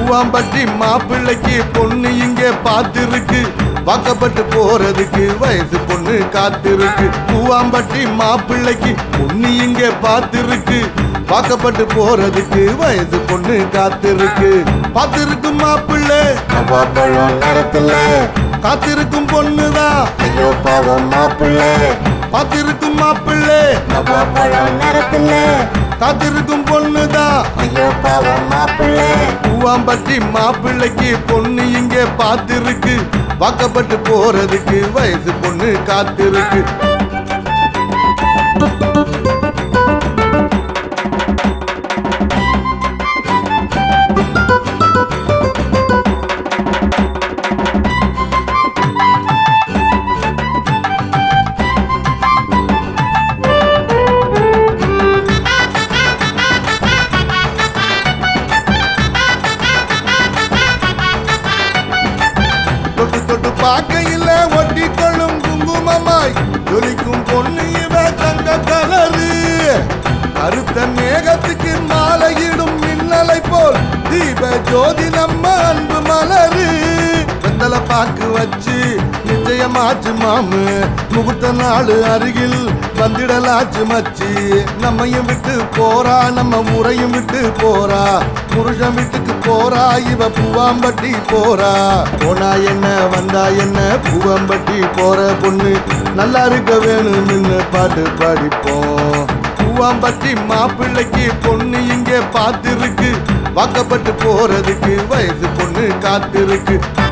பூவாம்பட்டி மாப்பிள்ளைக்கு பொண்ணு இங்கே பார்த்திருக்கு வாக்கப்பட்டு போறதுக்கு வயசு பொண்ணு காத்திருக்கு பூவாம்பட்டி மாப்பிள்ளைக்கு பொண்ணு இங்கே பார்த்திருக்கு வாக்கப்பட்டு போறதுக்கு வயசு பொண்ணு காத்திருக்கு பார்த்திருக்கு மாப்பிள்ளை நவாப்பழம் நேரத்துல காத்திருக்கும் பொண்ணுதான் ஐயோ பாவம் மாப்பிள்ள பார்த்திருக்கும் மாப்பிள்ளை நவாப்பழம் நேரத்துல காத்திருக்கும் பொண்ணுதான் ஐயோ பாவம் மாப்பிள்ள பூவாம்பட்டி மாப்பிள்ளைக்கு பொண்ணு இங்கே பார்த்திருக்கு வாக்கப்பட்டு போறதுக்கு வயசு பொண்ணு காத்திருக்கு தொட்டு தொட்டு பார்க்கையில் ஒட்டி கொள்ளும் குங்குமமாய் ஜொலிக்கும் பொண்ணு இவ தங்க கலரு கருத்த மேகத்துக்கு மாலையிடும் மின்னலை போல் தீப ஜோதி நம்ம அன்பு மலரு வெத்தலை பாக்கு வச்சு நிச்சயமாச்சு மாமு முகூர்த்த நாள் அருகில் வந்திடலாச்சு மச்சி நம்மையும் விட்டு போறா நம்ம முறையும் விட்டு போறா புருஷன் வீட்டுக்கு போறா இவ பூவாம்பட்டி போறா போனா என்ன வந்தா என்ன பூவாம்பட்டி போற பொண்ணு நல்லா இருக்க வேணும்னு பாட்டு பாடிப்போம் பூவாம்பட்டி மாப்பிள்ளைக்கு பொண்ணு இங்கே பார்த்திருக்கு வாக்கப்பட்டு போறதுக்கு வயசு பொண்ணு காத்திருக்கு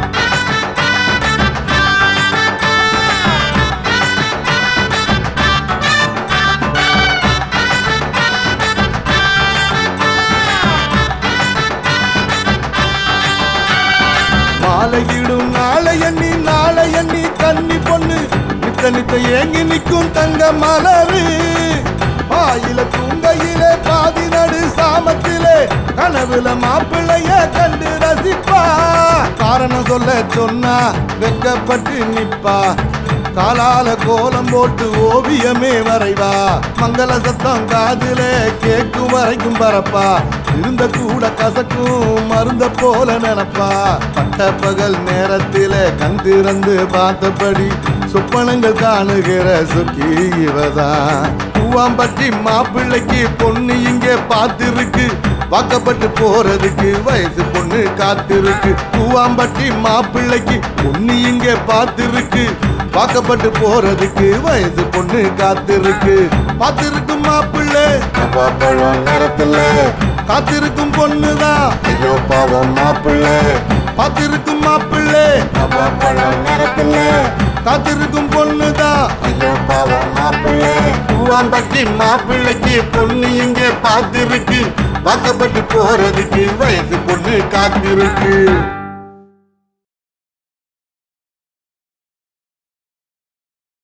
மாலையிடும் நாளை எண்ணி நாளை எண்ணி கன்னி பொண்ணு நித்த நித்த ஏங்கி நிற்கும் தங்க மலரு பாயில தூங்கையிலே பாதி நடு சாமத்திலே கனவுல மாப்பிள்ளைய கண்டு ரசிப்பா காரணம் சொல்ல சொன்னா வெக்கப்பட்டு நிப்பா காலால கோலம் போட்டு ஓவியமே வரைவா மங்கள சத்தம் காதிலே கேக்கும் வரைக்கும் பரப்பா இருந்த கூட கசக்கும் மருந்த போல நினைப்பா பட்ட பகல் நேரத்திலே கண் திறந்து பார்த்தபடி சொப்பனங்கள் காணுகிற சுக்கி இவதான் பூவாம்பட்டி மாப்பிள்ளைக்கு பொண்ணு இங்கே பார்த்திருக்கு வாக்கப்பட்டு போறதுக்கு வயசு பொண்ணு காத்திருக்கு பூவாம்பட்டி மாப்பிள்ளைக்கு பொண்ணு இங்கே பார்த்திருக்கு வாக்கப்பட்டு போறதுக்கு வயசு பொண்ணு காத்திருக்கு பார்த்திருக்கும் மாப்பிள்ளை நவாப்பழம் நேரத்துல காத்திருக்கும் பொண்ணுதான் ஐயோ பாவம் மாப்பிள்ள பார்த்திருக்கும் மாப்பிள்ளை நவாப்பழம் நேரத்துல காத்திருக்கும் பொண்ணுதான் ஐயோ பாவம் மாப்பிள்ள பூவாம்பட்டி மாப்பிள்ளைக்கு பொண்ணு இங்கே பார்த்திருக்கு வாக்கப்பட்டு போறதுக்கு வயசு பொண்ணு காத்திருக்கு